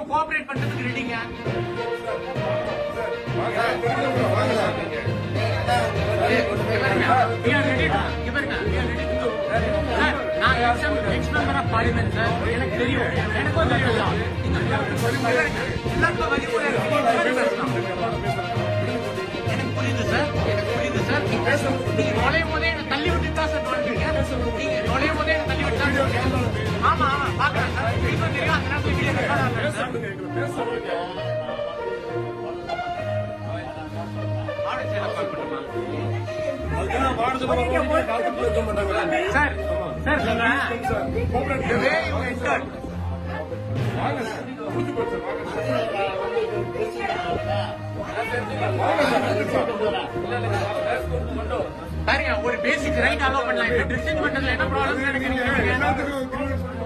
Cooperate பண்றதுக்கு ரெடிங்க We are ready to- இங்க பாருங்க, we are ready to go. Sir, நான் ex- ex-member of parliament, sir. எனக்கு தெரியும் எனக்கும் தெரியும் sir. எல்லாருக்கும் வழிமுறை இருக்கு. நீங்க பேசலாம். எனக்கு புரியுது சார் எனக்கு புரியுது சார் நீங்க நுழையும் போதே என்ன தள்ளி விட்டு தான் சார் நுழைஞ்சிருக்கீங்க நீங்க நுழையும் போதே என்ன தள்ளி விட்டு தான் நுழைஞ்சிருக்கீங்க. ஆமா ஆமா பாக்குறேன் சார் வீட்டுல தெரியும் அந்த நேரத்துல வீடியோ ரெக்கார்ட் ஆகுது சார் ஆடியோ சேனல் கால் பண்ணுமா சார் சார் சொல்றேன் the way you entered பாருங்க ஒரு பேசிக் ரைட் அலோ பண்ணலாம் இப்ப ட்ரெஸ்ஸிங் பண்றதுல என்ன ப்ராப்ளம் நினைக்கிறீங்க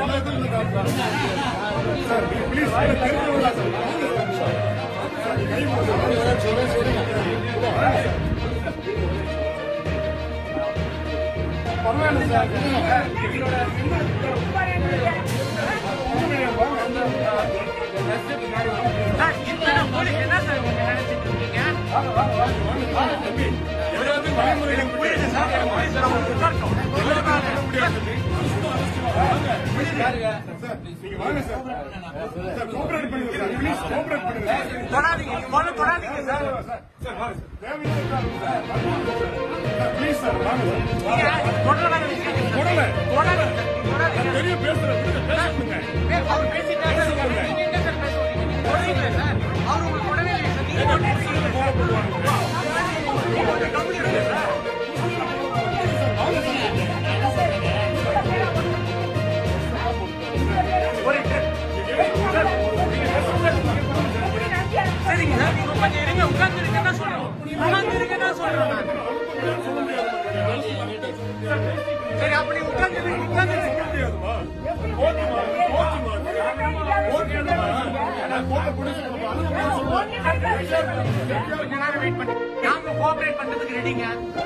சார் இத்தனை போலீஸ் என்ன சார் நீங்க நினைச்சிட்டு இருக்கீங்க எனக்கு புரியுது சார் எனக்கு புரியுது சார் உங்களுக்கு உட்காரட்டும். தொடாதீங்க நீங்க முதல்ல தொடாதீங்க சார் நீங்க தொடராத விஷயம் தொடல. தொடாதீங்க தொடாதீங்க பெரிய பேசுறேன் விடுங்க, பேசுங்க ஏய், அவர் பேசிட்டாரு சார். நீங்க எங்க சார் பேச வரீங்க? நீங்க தொடரீங்களே சார். அவர் உங்களுக்கு தொடவே இல்லையே சார். நீங்க மட்டும் இருக்கீங்க. நீங்க கொஞ்சம் கம்முனு இருங்க சார். ஒரு நிமிஷம். சரிங்க சார் நீங்க கொஞ்சம் இருங்க உட்கார்ந்து இருக்கேன்னா சொல்றோம் உட்கார்ந்து இருக்கேன்னா சொல்றோம் நான். சரி அப்படி உட்கார்ந்து இருங்க உட்கார்ந்து இருங்க கொஞ்ச நேரம் வெயிட் பண்ணி நாங்க கோஆபரேட் பண்றதுக்கு ரெடிங்க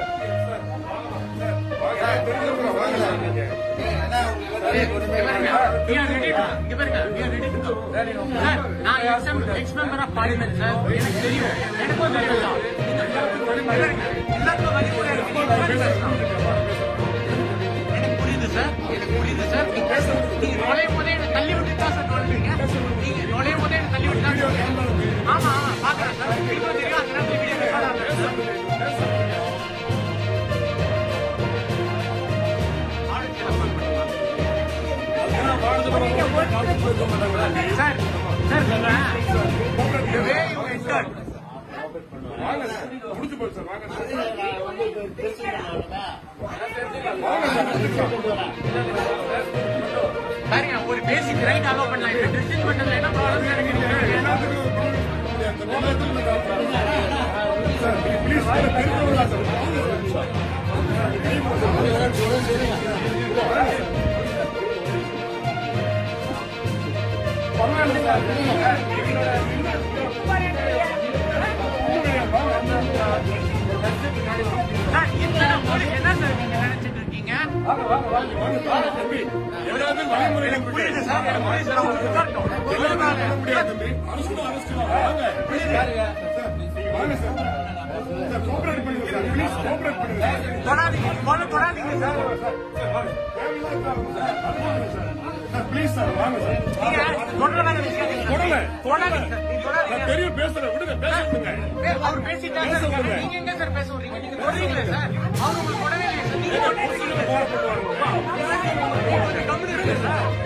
We are ready to- இங்க பாருங்க, we are ready to go. Sir, நான் ex- ex-member of parliament, sir. எனக்கு தெரியும் எனக்கும் தெரியும் sir. எல்லாருக்கும் வழிமுறை இருக்கு. நீங்க பேசலாம். எனக்கு புரியுது சார் எனக்கு புரியுது சார் நீங்க நுழையும் போதே என்ன தள்ளி விட்டு தான் சார் நுழைஞ்சிருக்கீங்க நீங்க நுழையும் போதே என்ன தள்ளி விட்டு தான் நுழைஞ்சிருக்கீங்க. ஆமா ஆமா பாக்குறேன் சார் வீட்டுல தெரியும் அந்த நேரத்துல வீடியோ ரெக்கார்ட் ஆகுது சார் ஆடியோ சேனல் கால் பண்ணுமா சார் சார் சொல்றேன் the way you entered முடிச்சு போச்சு சார் வாங்க பாருங்க ஒரு பேசிக் ரைட் அலோ பண்ணலாம் இப்ப ட்ரெஸ்ஸிங் பண்றதுல என்ன ப்ராப்ளம் நினைக்கிறீங்க சார் இத்தனை போலீஸ் என்ன சார் நீங்க நினைச்சிட்டு இருக்கீங்க எல்லாத்தையும் வழிமுறை எனக்கு புரியுது சார் எனக்கு புரியுது சார் உங்களுக்கு உட்காரட்டும். முடியாது தம்பி அரசுக்கும் அரசு வாங்க வாங்க சார் சார் கோஆபரேட் பண்ணுங்க சார் ப்ளீஸ் கோஆபரேட் பண்ணுங்க தொடாதீங்க முதல்ல தொடாதீங்க சார் சார் ப்ளீஸ் சார் வாங்க சார் நீங்க தொடராத விஷயம் நீங்க தொடல. தொடாதீங்க சார் நீங்க தொடாதீங்க நான் பெரிய பேசுறேன் விடுங்க பேசுங்க ஏய், அவர் பேசிட்டாரு சார். பேச நீங்க எங்க சார் பேச வரீங்க? நீங்க தொடரீங்களே சார். அவர் உங்களுக்கு தொடவே இல்லையே சார். நீங்க மட்டும் இருக்கீங்க. போராடுவாங்க நீங்க கொஞ்சம் கம்முனு இருங்க சார்.